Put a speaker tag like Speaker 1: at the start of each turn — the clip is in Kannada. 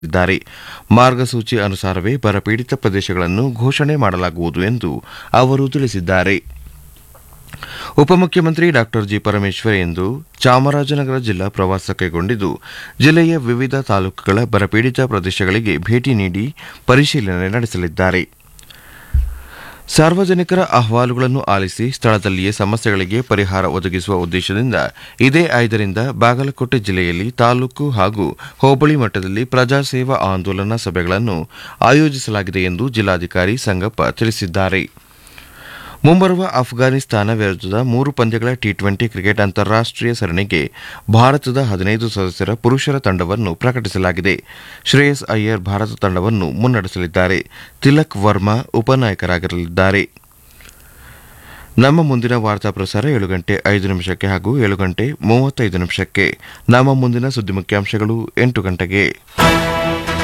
Speaker 1: ಇದ್ದಾರೆ ಮಾರ್ಗಸೂಚಿ ಅನುಸಾರವೇ ಬರಪೀಡಿತ ಪ್ರದೇಶಗಳನ್ನು ಘೋಷಣೆ ಮಾಡಲಾಗುವುದು ಎಂದು ಅವರು ತಿಳಿಸಿದ್ದಾರೆ ಉಪಮುಖ್ಯಮಂತ್ರಿ ಡಾ ಜಿ ಪರಮೇಶ್ವರ್ ಇಂದು ಚಾಮರಾಜನಗರ ಜಿಲ್ಲಾ ಪ್ರವಾಸ ಕೈಗೊಂಡಿದ್ದು ಜಿಲ್ಲೆಯ ವಿವಿಧ ತಾಲೂಕುಗಳ ಬರಪೀಡಿತ ಪ್ರದೇಶಗಳಿಗೆ ಭೇಟಿ ನೀಡಿ ಪರಿಶೀಲನೆ ನಡೆಸಲಿದ್ದಾರೆ ಸಾರ್ವಜನಿಕರ ಅಹವಾಲುಗಳನ್ನು ಆಲಿಸಿ ಸ್ಥಳದಲ್ಲಿಯೇ ಸಮಸ್ಯೆಗಳಿಗೆ ಪರಿಹಾರ ಒದಗಿಸುವ ಉದ್ದೇಶದಿಂದ ಇದೇ ಐದರಿಂದ ಬಾಗಲಕೋಟೆ ಜಿಲ್ಲೆಯಲ್ಲಿ ತಾಲೂಕು ಹಾಗೂ ಹೋಬಳಿ ಮಟ್ಟದಲ್ಲಿ ಪ್ರಜಾಸೇವಾ ಆಂದೋಲನ ಸಭೆಗಳನ್ನು ಆಯೋಜಿಸಲಾಗಿದೆ ಎಂದು ಜಿಲ್ಲಾಧಿಕಾರಿ ಸಂಗಪ್ಪ ತಿಳಿಸಿದ್ದಾರೆ ಮುಂಬರುವ ಅಫ್ಘಾನಿಸ್ತಾನ ವಿರುದ್ಧದ ಮೂರು ಪಂದ್ಯಗಳ ಟಿ ಟ್ವೆಂಟಿ ಕ್ರಿಕೆಟ್ ಅಂತಾರಾಷ್ಟೀಯ ಸರಣಿಗೆ ಭಾರತದ ಹದಿನೈದು ಸದಸ್ಯರ ಪುರುಷರ ತಂಡವನ್ನು ಪ್ರಕಟಿಸಲಾಗಿದೆ ಶ್ರೇಯಸ್ ಅಯ್ಯರ್ ಭಾರತ ತಂಡವನ್ನು ಮುನ್ನಡೆಸಲಿದ್ದಾರೆ ತಿಲಕ್ ವರ್ಮಾ ಉಪನಾಯಕರಾಗಿರಲಿದ್ದಾರೆ ನಮ್ಮ ಮುಂದಿನ ವಾರ್ತಾ ಪ್ರಸಾರ ಏಳು ಗಂಟೆ ಐದು ನಿಮಿಷಕ್ಕೆ ಹಾಗೂ ಏಳು ಗಂಟೆ ಮೂವತ್ತೈದು ನಿಮಿಷಕ್ಕೆ ನಮ್ಮ ಮುಂದಿನ ಸುದ್ದಿ ಮುಖ್ಯಾಂಶಗಳು ಎಂಟು ಗಂಟೆಗೆ